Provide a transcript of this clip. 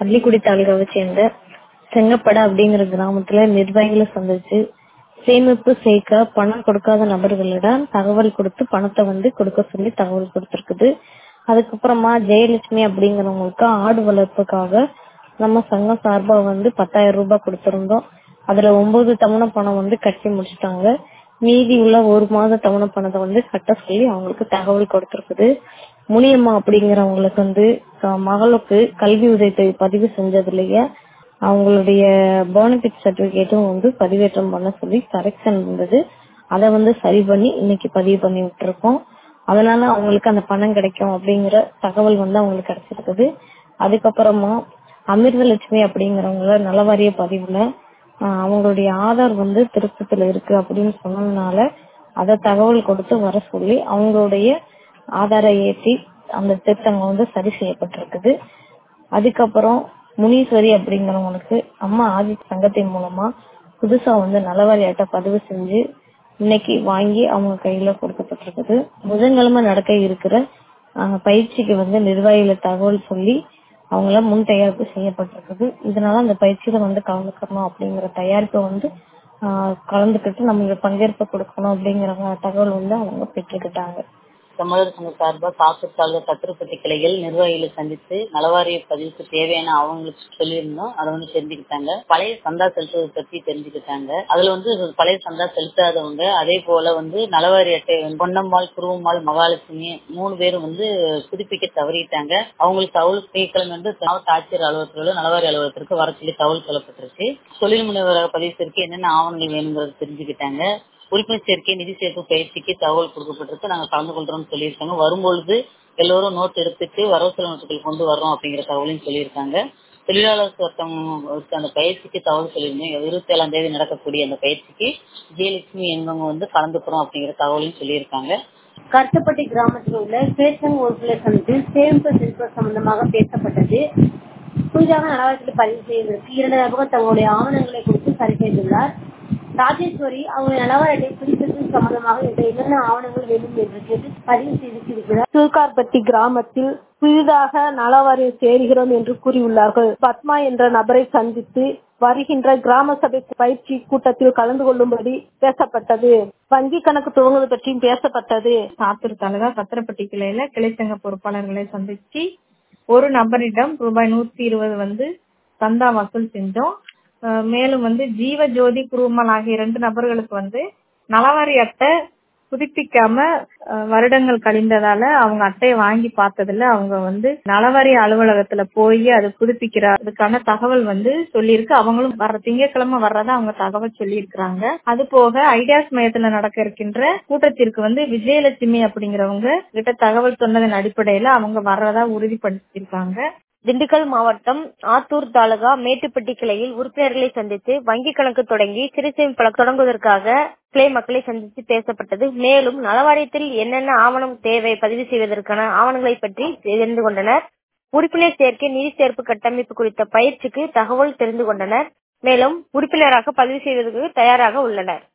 பள்ளிக்குடி தாலுகாவை சேர்ந்த செங்கப்பட அப்படிங்கிற கிராமத்துல நிர்வாகிகளை சந்திச்சு சேமிப்பு சேர்க்க பணம் கொடுக்காத நபர்களிடம் தகவல் கொடுத்து பணத்தை வந்து கொடுக்க சொல்லி தகவல் கொடுத்திருக்குது அதுக்கப்புறமா ஜெயலட்சுமி அப்படிங்கிறவங்களுக்கு ஆடு வளர்ப்புக்காக நம்ம சங்கம் சார்பா வந்து பத்தாயிரம் ரூபாய் கொடுத்திருந்தோம் அதுல ஒன்பது தவணை பணம் வந்து கட்டி முடிச்சிட்டாங்க மீதி உள்ள ஒரு மாத தவணை பணத்தை வந்து கட்ட சொல்லி அவங்களுக்கு தகவல் கொடுத்திருக்குது முனியம்மா அப்படிங்கிறவங்களுக்கு வந்து அஹ், மகளுக்கு கல்வி உதவித்தொகை பதிவு செஞ்சதுலயே அவங்களுடைய பெனிஃபிட் சர்டிபிகேட்டும் வந்து பதிவேற்றம் பண்ண சொல்லி கரெக்ஷன் இருந்தது அதை வந்து சரி பண்ணி இன்னைக்கு பதிவு பண்ணி விட்டுருக்கோம் அதனால அவங்களுக்கு அந்த பணம் கிடைக்கும் அப்படிங்கிற தகவல் வந்து அவங்களுக்கு கிடைச்சிருக்குது அதுக்கப்புறமா அமிர்தலட்சுமி அப்படிங்கிறவங்கள நலவாரிய பதிவுல ஆஹ் அவங்களுடைய ஆதார் வந்து திருப்பத்துல இருக்கு அப்படின்னு சொன்னதுனால அதை தகவல் கொடுத்து வர சொல்லி அவங்களுடைய ஆதாரை ஏற்றி அந்த திருத்தங்கள் வந்து சரி செய்யப்பட்டிருக்குது அதுக்கப்புறம் முனீஸ்வரி அப்படிங்கிறவங்களுக்கு அம்மா ஆதி சங்கத்தின் மூலமா புதுசா வந்து நலவாரி அட்டை பதிவு செஞ்சு இன்னைக்கு வாங்கி அவங்க கையில கொடுக்கப்பட்டிருக்குது புதன்கிழமை நடக்க இருக்கிற ஆஹ், பயிற்சிக்கு வந்து நிர்வாகிகளை தகவல் சொல்லி அவங்கள முன் தயாரிப்பு செய்யப்பட்டிருக்குது இதனால அந்த பயிற்சியில வந்து கலந்துக்கணும் அப்படிங்கிற தயாரிப்பை வந்து ஆஹ், கலந்துக்கிட்டு நம்மளுக்கு பங்கேற்பு கொடுக்கணும் அப்படிங்கிற தகவல் வந்து அவங்க பெற்றுக்கிட்டாங்க தமிழர் சங்க சார்பா காப்பூர் தாலுகா கத்திரப்பட்டி கிளைகள் நிர்வாகிகளை சந்தித்து நலவாரிய பதிவுக்கு தேவையான அவங்களுக்கு சொல்லியிருந்தோம் அதை வந்து தெரிஞ்சுக்கிட்டாங்க பழைய சந்தா செலுத்துவதை பத்தி தெரிஞ்சுக்கிட்டாங்க அதுல வந்து பழைய சந்தா செலுத்தாதவங்க அதே போல வந்து நலவாரி அட்டை பொன்னம்மாள் குருவம்மாள் மகாலட்சுமி மூணு பேரும் வந்து புதுப்பிக்க தவறிட்டாங்க அவங்களுக்கு தகவல் திங்கட்கிழமை வந்து மாவட்ட ஆட்சியர் அலுவலகத்திலோ நலவாரி அலுவலகத்திற்கு வர சொல்லி தகவல் சொல்லப்பட்டிருக்கு தொழில் முனைவராக பதிவு செய்யறதுக்கு என்னென்ன ஆவணங்கள் வேணுங்கிறது தெரிஞ்சுக்கிட்டாங்க உறுப்பினர் சேர்க்கை நிதி சேர்ப்பு பயிற்சிக்கு தகவல் கொடுக்கப்பட்டிருக்கு நாங்க கலந்து கொள்றோம்னு சொல்லியிருக்காங்க வரும்பொழுது எல்லோரும் நோட் எடுத்துட்டு வரவு செலவு நோட்டுகள் கொண்டு வர்றோம் அப்படிங்கிற தகவலையும் சொல்லியிருக்காங்க தொழிலாளர் சட்டம் அந்த பயிற்சிக்கு தகவல் சொல்லியிருந்தோம் இருபத்தி ஏழாம் தேதி நடக்கக்கூடிய அந்த பயிற்சிக்கு விஜயலட்சுமி என்பவங்க வந்து கலந்துக்கிறோம் அப்படிங்கிற தகவலையும் சொல்லியிருக்காங்க கருத்தப்பட்டி கிராமத்தில் உள்ள பேசன் உறுப்பினர் சந்திப்பில் சேமிப்பு சிற்ப சம்பந்தமாக பேசப்பட்டது புதிதாக நடவடிக்கையில் பதிவு செய்வதற்கு இரண்டு நபர்கள் தங்களுடைய ஆவணங்களை கொடுத்து சரி செய்துள்ளார் ராஜேஸ்வரி அவங்க நலவாரி புதுப்பிப்பு சம்பந்தமாக இந்த என்னென்ன ஆவணங்கள் வேண்டும் என்று கேட்டு பதிவு செய்திருக்கிறார் சூர்கார்பட்டி கிராமத்தில் புதிதாக நலவாரியம் சேருகிறோம் என்று கூறியுள்ளார்கள் பத்மா என்ற நபரை சந்தித்து வருகின்ற கிராம சபை பயிற்சி கூட்டத்தில் கலந்து கொள்ளும்படி பேசப்பட்டது வங்கி கணக்கு துவங்குவது பற்றியும் பேசப்பட்டது சாத்தூர் தாலுகா கத்திரப்பட்டி கிளையில கிளைச்சங்க பொறுப்பாளர்களை சந்திச்சு ஒரு நபரிடம் ரூபாய் நூத்தி இருபது வந்து சந்தா வசூல் செஞ்சோம் அஹ் மேலும் வந்து ஜீவ ஜோதி குருமல் ஆகிய இரண்டு நபர்களுக்கு வந்து நலவாரி அட்டை புதுப்பிக்காம அஹ், வருடங்கள் கழிந்ததால அவங்க அட்டையை வாங்கி பார்த்ததுல அவங்க வந்து நலவாரி அலுவலகத்துல போய் அது புதுப்பிக்கிற அதுக்கான தகவல் வந்து சொல்லியிருக்கு அவங்களும் வர்ற திங்கட்கிழமை வர்றதா அவங்க தகவல் சொல்லியிருக்கிறாங்க அது போக ஐடியாஸ் மையத்துல நடக்க இருக்கின்ற கூட்டத்திற்கு வந்து விஜயலட்சுமி அப்படிங்கிறவங்க கிட்ட தகவல் சொன்னதன் அடிப்படையில அவங்க வர்றதா உறுதிப்படுத்தியிருக்காங்க திண்டுக்கல் மாவட்டம் ஆத்தூர் தாலுகா மேட்டுப்பட்டி கிளையில் உறுப்பினர்களை சந்தித்து வங்கி கணக்கு தொடங்கி சிறுசேமி பழக்கம் தொடங்குவதற்காக கிளை மக்களை சந்தித்து பேசப்பட்டது மேலும் நலவாரியத்தில் என்னென்ன ஆவணம் தேவை பதிவு செய்வதற்கான ஆவணங்களை பற்றி தெரிந்து கொண்டனர் உறுப்பினர் சேர்க்கை நிதி சேர்ப்பு கட்டமைப்பு குறித்த பயிற்சிக்கு தகவல் தெரிந்து கொண்டனர் மேலும் உறுப்பினராக பதிவு செய்வதற்கு தயாராக உள்ளனர்